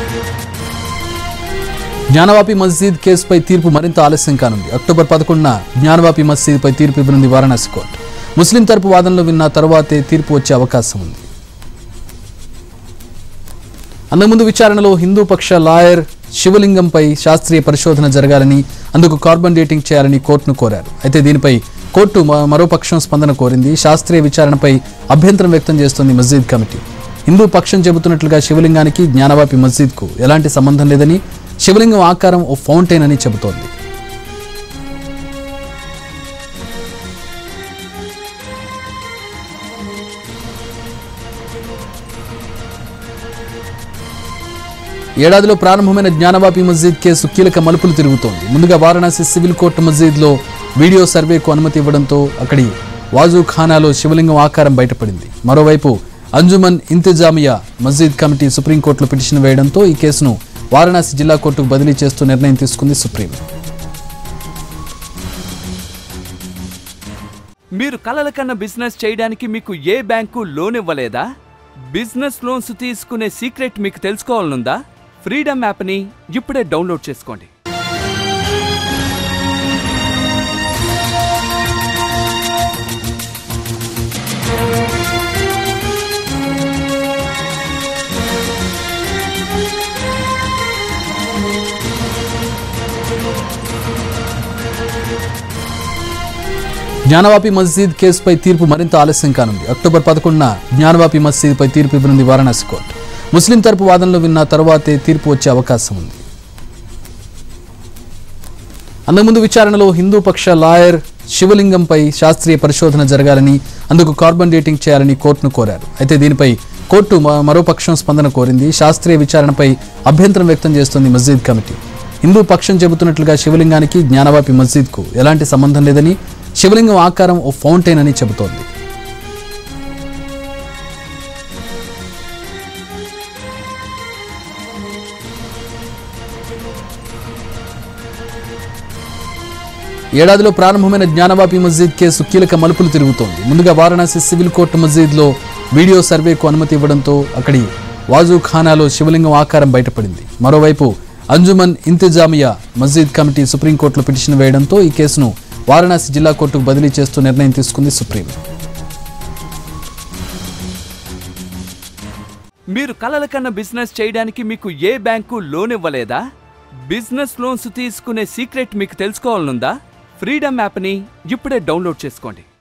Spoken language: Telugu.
జ్ఞానవాపి మసీద్ కేసుపై తీర్పు మరింత ఆలస్యం కానుంది అక్టోబర్ పదకొండున జ్ఞానవాపి మసీద్పై తీర్పు ఇవ్వనుంది వారణాసి కోర్టు ముస్లిం తరపు వాదనలు విన్న తర్వాతే తీర్పు వచ్చే అవకాశం ఉంది అంతకుముందు విచారణలో హిందూ పక్ష లాయర్ శివలింగంపై శాస్త్రీయ పరిశోధన జరగాలని అందుకు కార్బన్ డేటింగ్ చేయాలని కోర్టును కోరారు అయితే దీనిపై కోర్టు మ- మరో పక్షం స్పందన కోరింది శాస్త్రీయ విచారణపై అభ్యంతరం వ్యక్తం చేస్తోంది మస్జిద్ కమిటీ హిందూ పక్షం చెబుతున్నట్లుగా శివలింగానికి జ్ఞానవాపి మస్జిద్కు ఎలాంటి సంబంధం లేదని శివలింగం ఆకారం ఓ ఫౌంటైన్ అని చెబుతోంది ఏడాదిలో ప్రారంభమైన జ్ఞానవాపి మస్జిద్ కేసు కీలక మలుపులు తిరుగుతోంది ముందుగా వారణాసి సివిల్ కోర్టు మస్జిద్లో వీడియో సర్వేకు అనుమతి ఇవ్వడంతో అక్కడి వాజు ఖానాలో శివలింగం ఆకారం బయటపడింది మరోవైపు అంజుమన్ ఇంతిజామియా మస్జిద్ కమిటీ సుప్రీంకోర్టులో పిటిషన్ వేయడంతో ఈ కేసును వారణాసి జిల్లా కోర్టుకు బదిలీ చేస్తూ నిర్ణయం తీసుకుంది సుప్రీం మీరు కలల కన్నా బిజినెస్ చేయడానికి మీకు ఏ బ్యాంకు లోన్ ఇవ్వలేదా బిజినెస్ లోన్స్ తీసుకునే సీక్రెట్ మీకు తెలుసుకోవాలనుందా ఫ్రీడమ్ యాప్ని ఇప్పుడే డౌన్లోడ్ చేసుకోండి జ్ఞానవాపి మసీద్ కేసుపై తీర్పు మరింత ఆలస్యం కానుంది అక్టోబర్ పదకొండున జ్ఞానవాపి మసీద్పై తీర్పు ఇవ్వనుంది వారణాసి కోర్టు ముస్లిం తరపు వాదనలు విన్న తర్వాతే తీర్పు వచ్చే అవకాశం ఉంది అంతకుముందు విచారణలో హిందూ పక్ష లాయర్ శివలింగంపై శాస్త్రీయ పరిశోధన జరగాలని అందుకు కార్బన్ డేటింగ్ చేయాలని కోర్టును కోరారు అయితే దీనిపై కోర్టు మ- మరో పక్షం స్పందన కోరింది శాస్త్రీయ విచారణపై అభ్యంతరం వ్యక్తం చేస్తోంది మస్జిద్ కమిటీ హిందూ పక్షం చెబుతున్నట్లుగా శివలింగానికి జ్ఞానవాపి మస్జిద్కు ఎలాంటి సంబంధం లేదని శివలింగం ఆకారం ఓ ఫౌంటైన్ అని చెబుతోంది ఏడాదిలో ప్రారంభమైన జ్ఞానవాపి మస్జిద్ కేసు కీలక మలుపులు తిరుగుతోంది ముందుగా వారణాసి సివిల్ కోర్టు మస్జిద్లో వీడియో సర్వేకు అనుమతి ఇవ్వడంతో అక్కడి వాజు ఖానాలో శివలింగం ఆకారం బయటపడింది మరోవైపు అంజుమన్ ఇంతిజామియా మస్జిద్ కమిటీ సుప్రీంకోర్టులో పిటిషన్ వేయడంతో ఈ కేసును వారణాసి జిల్లా కోర్టుకు బదిలీ చేస్తూ నిర్ణయం తీసుకుంది సుప్రీం మీరు కలల కన్నా బిజినెస్ చేయడానికి మీకు ఏ బ్యాంకు లోన్ ఇవ్వలేదా బిజినెస్ లోన్స్ తీసుకునే సీక్రెట్ మీకు తెలుసుకోవాలనుందా ఫ్రీడమ్ యాప్ని ఇప్పుడే డౌన్లోడ్ చేసుకోండి